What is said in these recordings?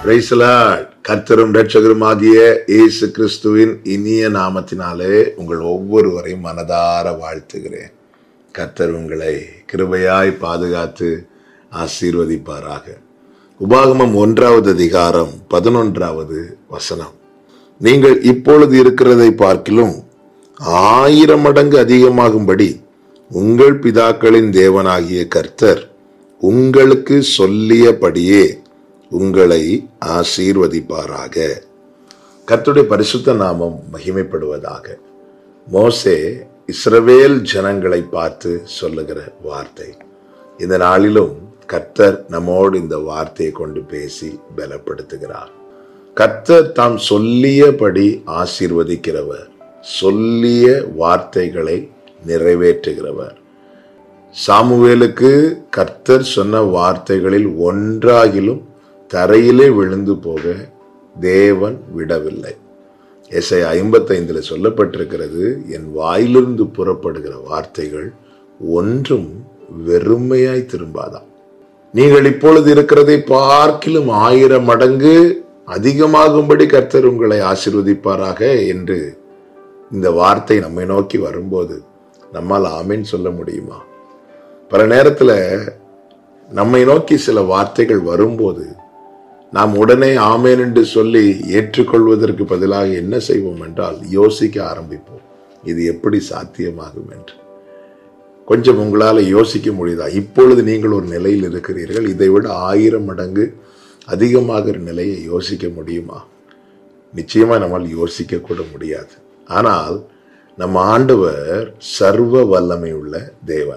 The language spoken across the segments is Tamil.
Praise the Lord. கர்த்தரும் இரட்சகருமாகிய இயேசு கிறிஸ்துவின் இனிய நாமத்தினாலே உங்கள் ஒவ்வொருவரையும் மனதார வாழ்த்துகிறேன் கர்த்தர் உங்களை கிருபையாய் பாதுகாத்து ஆசீர்வதிப்பாராக உபாகமம் ஒன்றாவது அதிகாரம் பதினொன்றாவது வசனம் நீங்கள் இப்பொழுது இருக்கிறதை பார்க்கிலும் ஆயிரம் மடங்கு அதிகமாகும்படி உங்கள் பிதாக்களின் தேவனாகிய கர்த்தர் உங்களுக்கு சொல்லியபடியே உங்களை ஆசீர்வதிப்பாராக கர்த்தருடைய பரிசுத்த நாமம் மகிமைப்படுவதாக மோசே இஸ்ரவேல் ஜனங்களை பார்த்து சொல்லுகிற வார்த்தை இந்த நாளிலும் கர்த்தர் நம்மோடு இந்த வார்த்தையை கொண்டு பேசி பலப்படுத்துகிறார் கர்த்தர் தாம் சொல்லியபடி ஆசீர்வதிக்கிறவர் சொல்லிய வார்த்தைகளை நிறைவேற்றுகிறவர் சாமுவேலுக்கு கர்த்தர் சொன்ன வார்த்தைகளில் ஒன்றாகிலும் தரையிலே விழுந்து போக தேவன் விடவில்லை எஸ்ஐ ஐம்பத்தைந்துல சொல்லப்பட்டிருக்கிறது என் வாயிலிருந்து புறப்படுகிற வார்த்தைகள் ஒன்றும் வெறுமையாய் திரும்பாதாம் நீங்கள் இப்பொழுது இருக்கிறதை பார்க்கிலும் ஆயிரம் மடங்கு அதிகமாகும்படி கர்த்தர் உங்களை ஆசீர்வதிப்பாராக என்று இந்த வார்த்தை நம்மை நோக்கி வரும்போது நம்மால் ஆமேன் சொல்ல முடியுமா பல நேரத்துல நம்மை நோக்கி சில வார்த்தைகள் வரும்போது நாம் உடனே ஆமேன் என்று சொல்லி ஏற்றுக்கொள்வதற்கு பதிலாக என்ன செய்வோம் என்றால் யோசிக்க ஆரம்பிப்போம் இது எப்படி சாத்தியமாகும் என்று கொஞ்சம் உங்களால் யோசிக்க முடியுதா இப்பொழுது நீங்கள் ஒரு நிலையில் இருக்கிறீர்கள் இதை விட ஆயிரம் மடங்கு அதிகமாகிற நிலையை யோசிக்க முடியுமா நிச்சயமா நம்மால் யோசிக்க கூட முடியாது ஆனால் நம் ஆண்டவர் சர்வ வல்லமை உள்ள தேவன்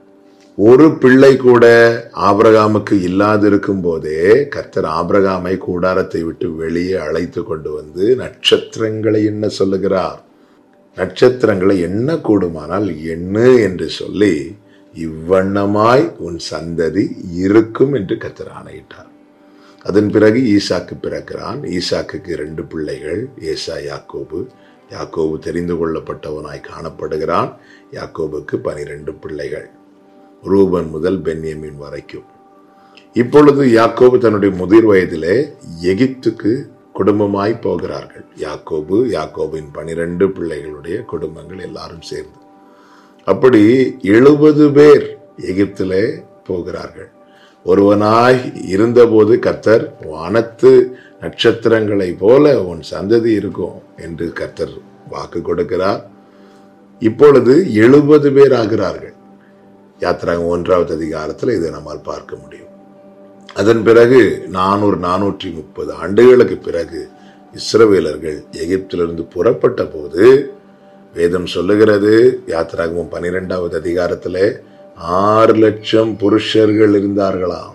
ஒரு பிள்ளை கூட ஆபிரகாமுக்கு இல்லாதிருக்கும் போதே கர்த்தர் ஆபிரகாமை கூடாரத்தை விட்டு வெளியே அழைத்து கொண்டு வந்து நட்சத்திரங்களை என்ன சொல்லுகிறார் நட்சத்திரங்களை எண்ண கூடுமானால் எண்ணு என்று சொல்லி இவ்வண்ணமாய் உன் சந்ததி இருக்கும் என்று கர்த்தர் ஆணையிட்டார் அதன் பிறகு ஈசாக்கு பிறக்கிறான் ஈசாக்குக்கு இரண்டு பிள்ளைகள் ஏசா யாக்கோபு யாக்கோபு தெரிந்து கொள்ளப்பட்டவனாய் காணப்படுகிறான் யாக்கோபுக்கு பனிரெண்டு பிள்ளைகள் ரூபன் முதல் பென்யமின் வரைக்கும் இப்பொழுது யாக்கோபு தன்னுடைய முதிர் வயதிலே எகிப்துக்கு குடும்பமாய் போகிறார்கள் யாக்கோபு யாக்கோபின் பனிரெண்டு பிள்ளைகளுடைய குடும்பங்கள் எல்லாரும் சேர்ந்து அப்படி எழுபது பேர் எகிப்திலே போகிறார்கள் ஒருவனாய் இருந்தபோது கர்த்தர் வானத்து நட்சத்திரங்களை போல உன் சந்ததி இருக்கும் என்று கர்த்தர் வாக்கு கொடுக்கிறார் இப்பொழுது எழுபது பேர் ஆகிறார்கள் யாத்திராங்க ஒன்றாவது அதிகாரத்தில் இதை நம்மால் பார்க்க முடியும் அதன் பிறகு நானூறு நானூற்றி முப்பது ஆண்டுகளுக்கு பிறகு இஸ்ரவேலர்கள் எகிப்திலிருந்து புறப்பட்ட போது வேதம் சொல்லுகிறது யாத்திராகமும் பனிரெண்டாவது அதிகாரத்தில் ஆறு லட்சம் புருஷர்கள் இருந்தார்களாம்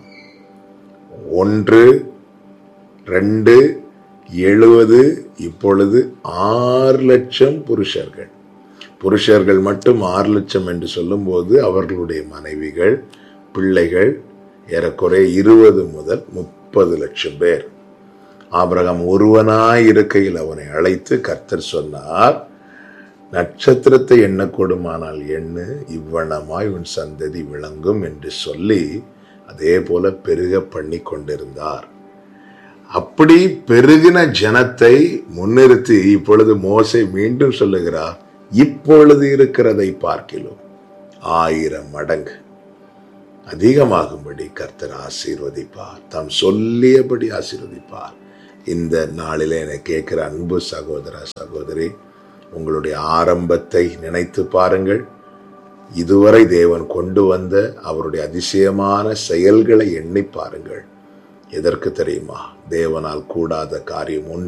ஒன்று ரெண்டு எழுபது இப்பொழுது ஆறு லட்சம் புருஷர்கள் புருஷர்கள் மட்டும் ஆறு லட்சம் என்று சொல்லும்போது அவர்களுடைய மனைவிகள் பிள்ளைகள் ஏறக்குறைய இருபது முதல் முப்பது லட்சம் பேர் ஆபிரகாம் ஒருவனாய் இருக்கையில் அவனை அழைத்து கர்த்தர் சொன்னார் நட்சத்திரத்தை எண்ணக்கூடுமானால் எண்ணு இவ்வண்ணமாய் உன் சந்ததி விளங்கும் என்று சொல்லி அதே போல பெருக பண்ணி கொண்டிருந்தார் அப்படி பெருகின ஜனத்தை முன்னிறுத்தி இப்பொழுது மோசை மீண்டும் சொல்லுகிறார் இப்பொழுது இருக்கிறதை பார்க்கிலும் ஆயிரம் மடங்கு அதிகமாகும்படி கர்த்தர் ஆசீர்வதிப்பார் தாம் சொல்லியபடி ஆசீர்வதிப்பார் இந்த நாளிலே என்னை கேட்கிற அன்பு சகோதர சகோதரி உங்களுடைய ஆரம்பத்தை நினைத்து பாருங்கள் இதுவரை தேவன் கொண்டு வந்த அவருடைய அதிசயமான செயல்களை எண்ணி பாருங்கள் எதற்கு தெரியுமா தேவனால் கூடாத காரியம் ஒன்று